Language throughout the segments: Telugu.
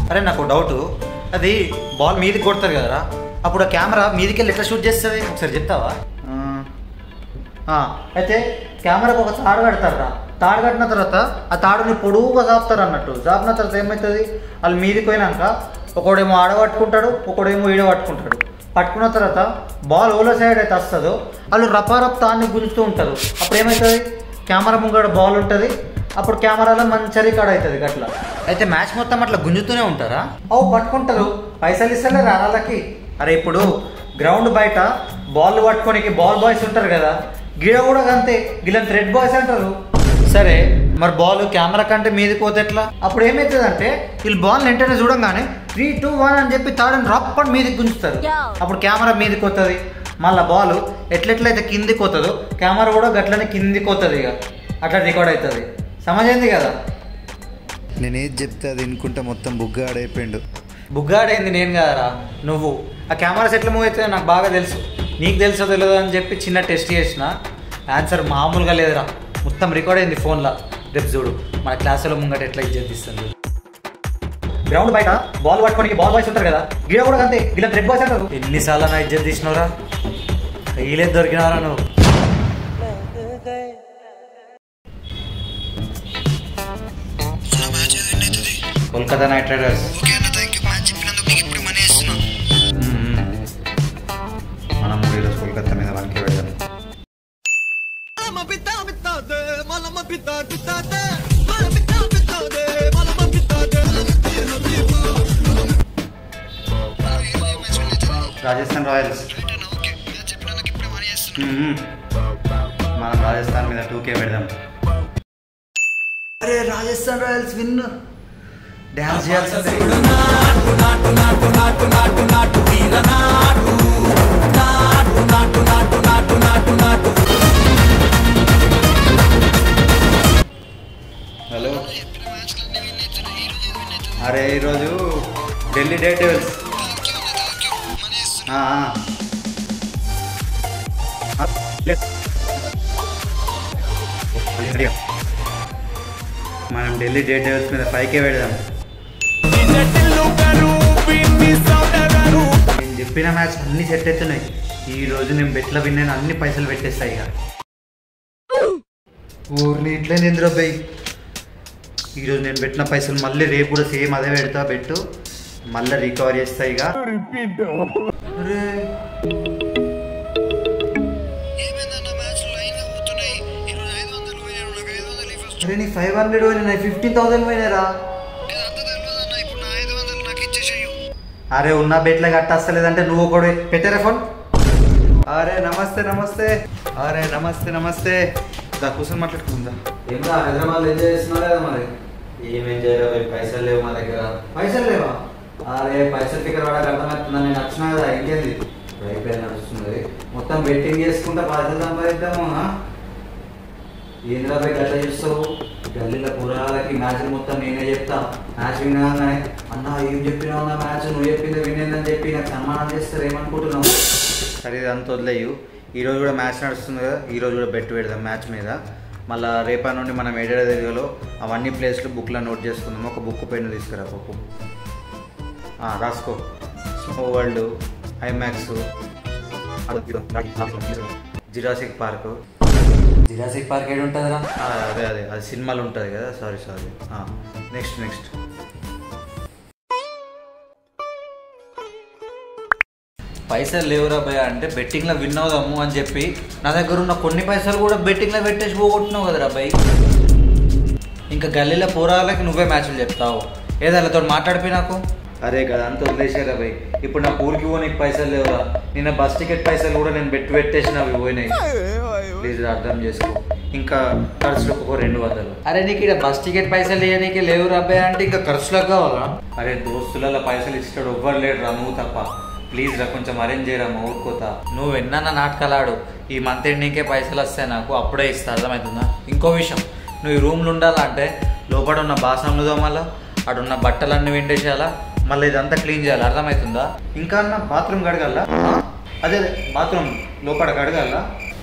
అరే నాకు డౌట్ అది బాల్ మీదకి కొడతారు కదరా అప్పుడు ఆ కెమెరా మీదకి వెళ్ళి ఎట్లా షూట్ చేస్తుంది ఒకసారి చెప్తావా ఆ, అయితే కెమెరాకు ఒక తాడు కడతారా తాడు కట్టిన తర్వాత ఆ తాడుని పొడువుగా చాపుతారు అన్నట్టు చాపిన తర్వాత ఏమవుతుంది వాళ్ళు మీదకి పోయినాక ఒకడేమో ఆడ పట్టుకుంటాడు ఒకడేమో ఈడ పట్టుకుంటాడు పట్టుకున్న తర్వాత బాల్ ఓలో సైడ్ అయితే వస్తుందో వాళ్ళు రపారప్ తాన్ని గుంజుతూ ఉంటారు అప్పుడు ఏమవుతుంది కెమెరా ముంగడ బాల్ ఉంటుంది అప్పుడు కెమెరాలో మంచి రికార్డ్ అవుతుంది గట్లా అయితే మ్యాచ్ మొత్తం అట్లా గుంజుతూనే ఉంటారా అవు పట్టుకుంటారు పైసలు ఇస్తలే వాళ్ళకి అరే ఇప్పుడు గ్రౌండ్ బయట బాల్ పట్టుకోనికి బాల్ బాయ్స్ ఉంటారు కదా గిడ కూడా అంతే గిళ్ళని థ్రెడ్ బాయ్స్ అంటారు సరే మరి బాల్ కెమెరా కంటే మీదకి పోతే ఎట్లా అప్పుడు ఏమవుతుంది అంటే వీళ్ళు బాల్ వెంటనే చూడంగానే త్రీ టూ వన్ అని చెప్పి తాడని రప్పని మీదకి గుంజుతారు అప్పుడు కెమెరా మీదకి వస్తుంది మళ్ళీ బాల్ ఎట్లెట్లయితే కిందికి పోతుందో కెమెరా కూడా గట్లనే కిందికి పోతుంది ఇక అట్లా రికార్డ్ అవుతుంది సమజైంది కదా నేనేది చెప్తే అది వినుకుంటే మొత్తం బుగ్గ ఆడైపోయిండు బుగ్గాడైంది నేను కదరా నువ్వు ఆ కెమెరాస్ ఎట్లా మూవ్ అవుతుందో నాకు బాగా తెలుసు నీకు తెలుసో తెలియదు అని చెప్పి చిన్న టెస్ట్ చేసిన ఆన్సర్ మామూలుగా లేదురా మొత్తం రికార్డ్ అయింది ఫోన్లో రేపు చూడు మన క్లాసులో ముంగట ఎట్లా ఇజ్జత్ ఇస్తుంది గ్రౌండ్ బయట బాల్ పట్టుకోనికి బాల్ బాయ్స్ ఉంటారు కదా గిడ కూడా అంతే గిడ థ్రెడ్ బాయ్స్ అంటారు ఎన్నిసార్లు నా ఇజ్జత్ తీసినవరా వీలేదు దొరికినవరా నువ్వు కోల్కతా నైట్ రైడర్స్ మనం కూడా ఈరోజు కోల్కతా మీద వన్కే పెడదాం రాజస్థాన్ రాయల్స్ మ్మ్. మనం రాజస్థాన్ మీద టూ కే పెడదాం అరే రాజస్థాన్ రాయల్స్ విన్ డ్యాన్స్ చేయాల్సింది హలో అరే ఈరోజు ఢిల్లీ డేట్ మనం ఢిల్లీ డేట్ డేవల్స్ మీద పైకే పెడదాం నేను చెప్పిన మ్యాచ్ అన్ని సెట్ అవుతున్నాయి ఈ రోజు నేను బెట్ల విన్నాను అన్ని పైసలు పెట్టేస్తాయి ఇక ఊరిని ఇట్లే నిద్రపోయి ఈరోజు నేను పెట్టిన పైసలు మళ్ళీ రేపు కూడా సేమ్ అదే పెడతా బెట్టు మళ్ళీ రికవర్ చేస్తా ఇక అరే, అరే నీ ఫైవ్ హండ్రెడ్ పోయినా ఫిఫ్టీన్ థౌసండ్ పోయినారా అరే ఉన్న బెట్ల కట్టస్తలేదంటే నువ్వు ఒకడు పెట్టారా ఫోన్ అరే నమస్తే నమస్తే అరే నమస్తే నమస్తే దా కూర్చొని మాట్లాడుకుందా ఏంటా హైదరాబాద్ ఎంజాయ్ చేస్తున్నా లేదా మరి ఏమేం చేయాలి పైసలు లేవు మా దగ్గర పైసలు లేవా అరే పైసలు టికెట్ వాడక అర్థమవుతుందా నేను వచ్చినా కదా ఇంకేంది అయిపోయి నడుస్తుంది మొత్తం బెట్టింగ్ చేసుకుంటా పైసలు సంపాదిద్దాము ఆ? ఏంద్రా పోయి గట్ల చూస్తావు గల్లీల పురాలకి మ్యాచ్ మొత్తం నేనే చెప్తా మ్యాచ్ వినగానే అన్న ఏం చెప్పినావు అన్న మ్యాచ్ నువ్వు చెప్పింది వినేందని చెప్పి నాకు సన్మానం చేస్తారు ఏమనుకుంటున్నావు సరే ఇది అంత వదిలేయు ఈరోజు కూడా మ్యాచ్ నడుస్తుంది కదా ఈరోజు కూడా బెట్ పెడదాం మ్యాచ్ మీద మళ్ళీ రేపటి నుండి మనం ఏడాది దగ్గరలో అవన్నీ ప్లేస్లు బుక్లో నోట్ చేసుకుందాం ఒక బుక్ పెన్ తీసుకురా పప్పు ఆ, రాసుకో snow world IMAX Jurassic Park Jurassic Park ఏడు ఉంటుందిరా అదే అదే అది సినిమాలు ఉంటుంది కదా సారీ సారీ నెక్స్ట్ నెక్స్ట్ పైసలు లేవురా భయ అంటే బెట్టింగ్లో విన్ అవుదాము అని చెప్పి నా దగ్గర ఉన్న కొన్ని పైసలు కూడా బెట్టింగ్లో పెట్టేసి పోగొట్టినావు కదరా భయ్ ఇంకా గల్లీలో పోరాలకి నువ్వే మ్యాచ్లు చెప్తావు ఏదైనా మాట్లాడిపోయి నాకు అరే కదా అంత వదిలేసారా భయ్ ఇప్పుడు నా ఊరికి పోనీకి పైసలు లేవురా నిన్న బస్ టికెట్ పైసలు కూడా నేను బెట్టి పెట్టేసిన అవి పోయినాయి ప్లీజ్ రా, అర్థం చేసుకో ఇంకా ఖర్చులకు ఒక రెండు వందలు అరే నీకు ఇక్కడ బస్ టికెట్ పైసలు ఇవ్వనీకి లేవు రాబాయ్ అంటే ఇంకా ఖర్చులకు కావాలా అరే దోస్తులలో పైసలు ఇస్తాడు ఎవ్వరు లేడు రా నువ్వు తప్ప ప్లీజ్ రా కొంచెం అరేంజ్ చేయరా మా ఊరుకోత నువ్వు ఎన్న నాటకాలు ఆడు ఈ మంత్ ఎండింగ్కే పైసలు వస్తాయి నాకు అప్పుడే ఇస్తా అర్థమవుతుందా ఇంకో విషయం నువ్వు ఈ రూమ్లో ఉండాలంటే లోపల ఉన్న బాసనలు తోమాలా అటు ఉన్న బట్టలన్నీ విండేసేయాలా మళ్ళీ ఇదంతా క్లీన్ చేయాలి అర్థమవుతుందా ఇంకా అన్న బాత్రూమ్ కడగల్లా అదే అదే బాత్రూమ్ లోపల కడగల్లా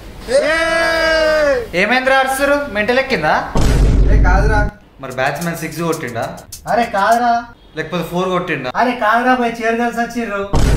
ఏమైందిరా అరుస్తారు మెంటల్ ఎక్కిందా కాదురా మరి బ్యాట్స్మెన్ సిక్స్ కొట్టిండా అరే కాదురా లేకపోతే ఫోర్ కొట్టిండా అరే కాదురా పోయి చీర కలిసి వచ్చిర్రు